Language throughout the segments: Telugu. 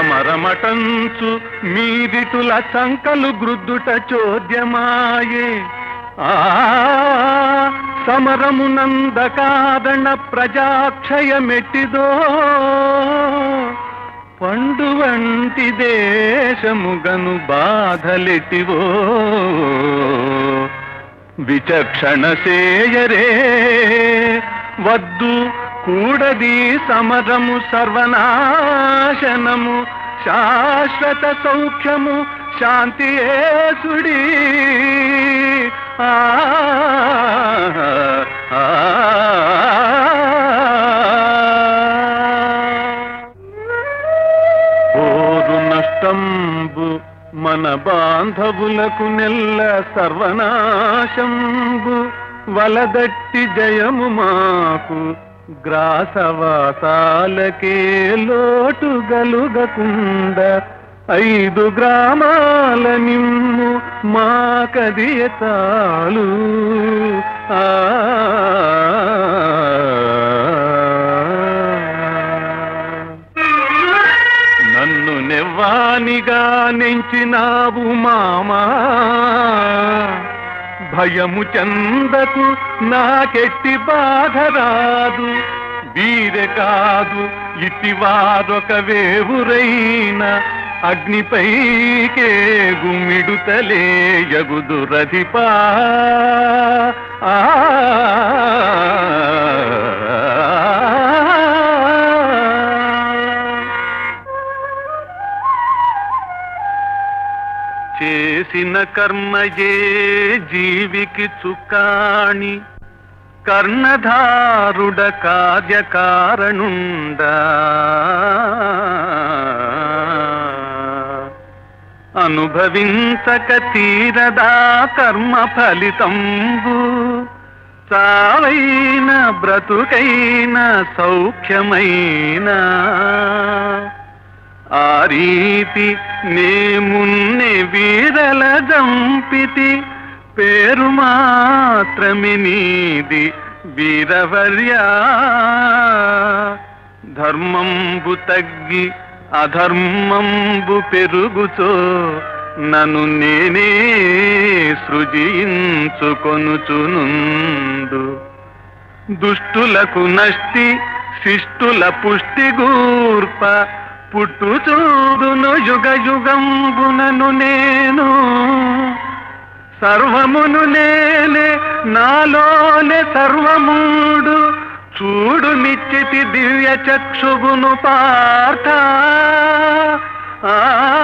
సమరమటంచు మీదిటుల సంకలు గ్రుద్దుట చోద్యమాయే ఆ సమరమునందకాదణ ప్రజాక్షయమెట్టిదో పండు వంటి దేశముగను బాధలెటివో విచక్షణ సేయరే వద్దు కూడది సమరము సర్వనాశనము శాశ్వత సౌఖ్యము శాంతి ఏసుడి ఆ ఆ, ఓరు నష్టంబు మన బాంధవులకు నెల్ల సర్వనాశంబు వలదట్టి జయము మాకు గ్రాసవాసాలకే లోటు గలుగకుండ ఐదు గ్రామాల నిమ్ము మాకదియ చాలు ఆ నన్ను నెవ్వానిగా నెంచినావు మామా భయము చందకు నాకెట్టి బాధ రాదు వీరె కాదు ఇటివారొక వేవురైన అగ్నిపైకే గుమ్మిడుతలే యగుదురధిపా ఆ చేసిన కర్మయే జీవికి చుక్కాణి కర్ణధారుడ కార్యకారణుండా అనుభవించక తీరదా కర్మ ఫలితంబు చావైన బ్రతుకైన సౌఖ్యమైన ఆ రీతి నేమున్నే వీరల జంపితి పేరు మాత్రమే నీది వీరవర్యా ధర్మంబు తగ్గి అధర్మంబు పెరుగుచో నన్ను నేనే సృజించుకొనుచునుండు దుష్టులకు నష్టి శిష్టుల పుష్టి గూర్ప పుట్టు చూడును యుగ యుగంబునను నేను సర్వమును నేనే నాలోనే సర్వముడు చూడు నిశ్చితి దివ్య చక్షుగును పార్థ ఆ,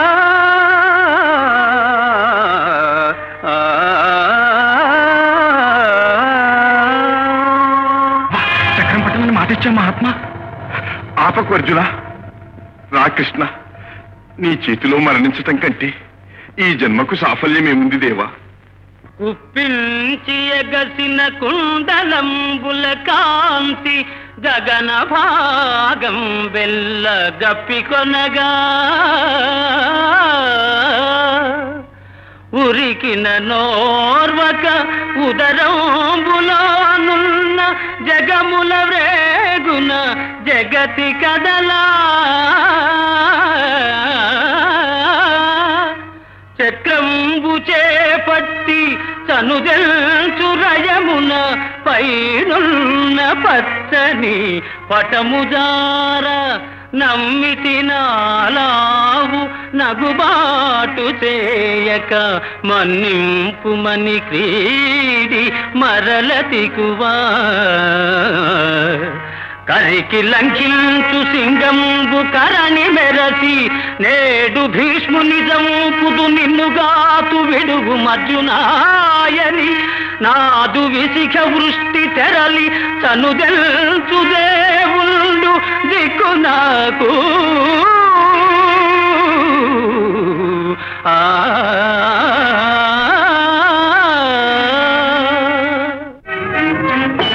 ఆ, చక్రం పట్టమని మాట ఇచ్చా మహాత్మా ఆపకు అర్జున రా కృష్ణ నీ చేతిలో మరణించటం కంటే ఈ జన్మకు సాఫల్యమేముంది దేవా ఉప్పించి ఎగసిన కుండలంబుల కాంతి గగన భాగం వెల్ల గప్పికొనగా ఉరికిన నోర్వక ఉదరంబులోనున్న జగముల వ్రేగున జగతి కదలా చక్రంబు చేపట్టి చనుదెల్చు రయమున పైనున్న పచ్చని పటముజార నమ్మితి నాలావు నగుబాటు చేయక మన్నింపు మని క్రీడి మరల తికువా కరికి లంకించు సింగంబు కరణి మెరసి నేడు భీష్ముని జంపుదు నిన్నుగాతు విడుగు మర్జునాయని నాదు విసిఖ వృష్టి తెరలి చనుదెల్చు దేవుళ్ళు దిక్కు నాకు ఆ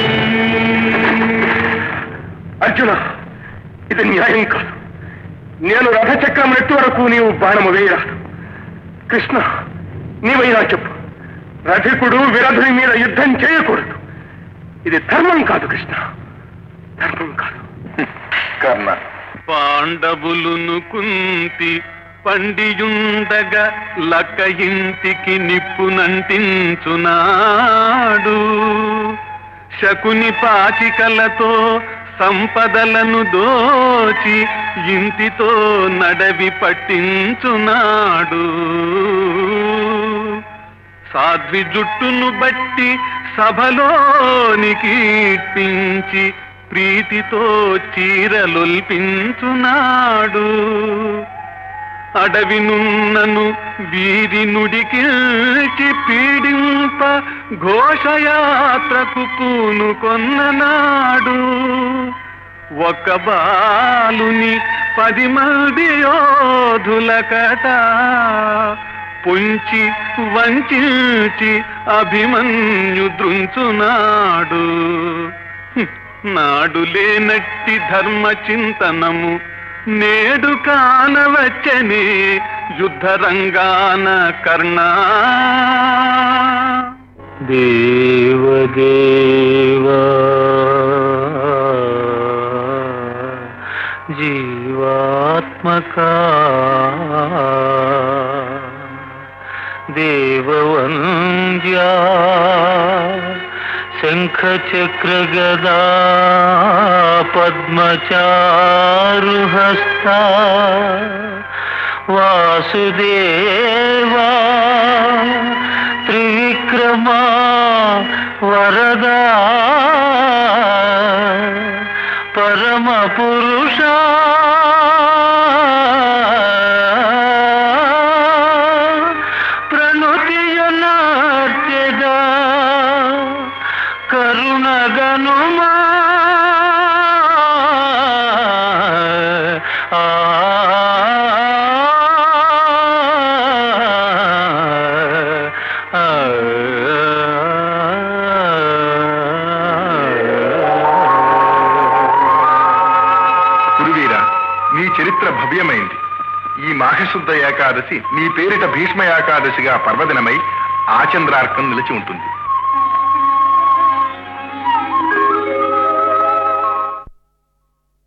అర్జున ఇది న్యాయం కాదు నేను రథచక్రం నెట్టు వరకు నీవు బాణము వేయరాదు కృష్ణ నీవైనా చెప్పు రథికుడు విరధుని మీద యుద్ధం చేయకూడదు ఇది ధర్మం కాదు కృష్ణ ధర్మం కాదు కర్ణ పాండవులును కుంతి పండియుండగా లక్క ఇంటికి నిప్పునంటించునాడు శకుని పాచికలతో సంపదలను దోచి ఇంటితో నడవి పట్టించునాడు సాధ్వి జుట్టును బట్టి సభలోనికి ఇప్పించి ప్రీతితో చీరలొల్పించునాడు అడవినున్నను వీరి నుడికిల్చి పీడింప ఘోషయాత్రకు పూనుకొన్ననాడు ఒక బాలుని పది మంది యోధులకట పొంచి వంచి అభిమన్యు దృంచునాడు హ్మ్, నాడు లేనట్టి ధర్మ చింతనము నేడు కానవచ్చని యుద్ధ రంగాన కర్ణా దేవదేవా జీవాత్మక దేవవంద్యా శంఖ చక్ర గదా పద్మచారుహస్త వాసుదేవా త్రివిక్రమా వరదా పరమ పురుష ప్రణుతియునార్చెదా కరుణగనుమా ఆ గురువీర నీ చరిత్ర భవ్యమైంది ఈ మాఘశుద్ధ ఏకాదశి నీ పేరిట భీష్మ ఏకాదశిగా పర్వదినమై ఆచంద్రార్కం నిలిచి ఉంటుంది